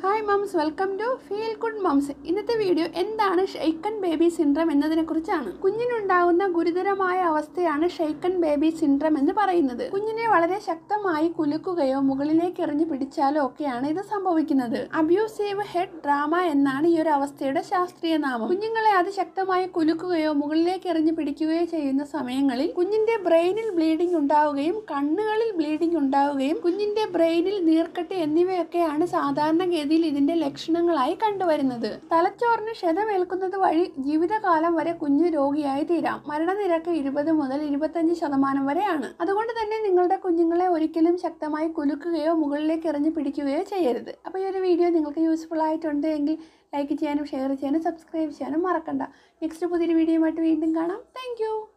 hi moms welcome to feel good moms ഇന്നത്തെ video എന്താണ് shaken baby syndrome എന്നതിനെ കുറിച്ചാണ് കുഞ്ഞിനുണ്ടാകുന്ന ഗുരുതരമായ അവസ്ഥയാണ് ഷെയ്ക്കൻ ബേബി സിൻഡ്രം എന്ന് പറയുന്നത് കുഞ്ഞിനെ വളരെ ശക്തമായി കുലുക്കുകയോ മുകളിലേക്ക് എറിഞ്ഞു പിടിച്ചാലോ ഒക്കെയാണ് ഇത് സംഭവിക്കുന്നത് അബ്യൂസീവ് ഹെഡ് ഡ്രാമ എന്നാണ് ഈ ഒരു അവസ്ഥയുടെ ശാസ്ത്രീയ നാമം കുഞ്ഞുങ്ങളെ അതിശക്തമായി കുലുക്കുകയോ മുകളിലേക്ക് എറിഞ്ഞു പിടിക്കുകയോ ചെയ്യുന്ന സമയങ്ങളിൽ കുഞ്ഞിന്റെ ബ്രെയിനിൽ ബ്ലീഡിംഗ് ഉണ്ടാവുകയും കണ്ണുകളിൽ ബ്ലീഡിംഗ് ഉണ്ടാവുകയും കുഞ്ഞിന്റെ ബ്രെയിനിൽ നീർക്കെട്ട് എന്നിവയൊക്കെയാണ് സാധാരണഗതിയിൽ ഇതിന്റെ ലക്ഷണങ്ങളായി കണ്ടുവരുന്നത് തലച്ചോറിന് ക്ഷതമേൽക്കുന്നത് വഴി ജീവിതകാലം വരെ കുഞ്ഞ് രോഗിയായി തീരാം മരണനിരക്ക് ഇരുപത് മുതൽ ഇരുപത്തഞ്ച് ശതമാനം വരെയാണ് അതുകൊണ്ട് തന്നെ നിങ്ങളുടെ കുഞ്ഞുങ്ങളെ ഒരിക്കലും ശക്തമായി കുലുക്കുകയോ മുകളിലേക്ക് എറിഞ്ഞു പിടിക്കുകയോ ചെയ്യരുത് അപ്പോൾ ഈ ഒരു വീഡിയോ നിങ്ങൾക്ക് യൂസ്ഫുൾ ആയിട്ടുണ്ട് എങ്കിൽ ലൈക്ക് ചെയ്യാനും ഷെയർ ചെയ്യാനും സബ്സ്ക്രൈബ് ചെയ്യാനും മറക്കണ്ട നെക്സ്റ്റ് പുതിയൊരു വീഡിയോയുമായിട്ട് വീണ്ടും കാണാം താങ്ക്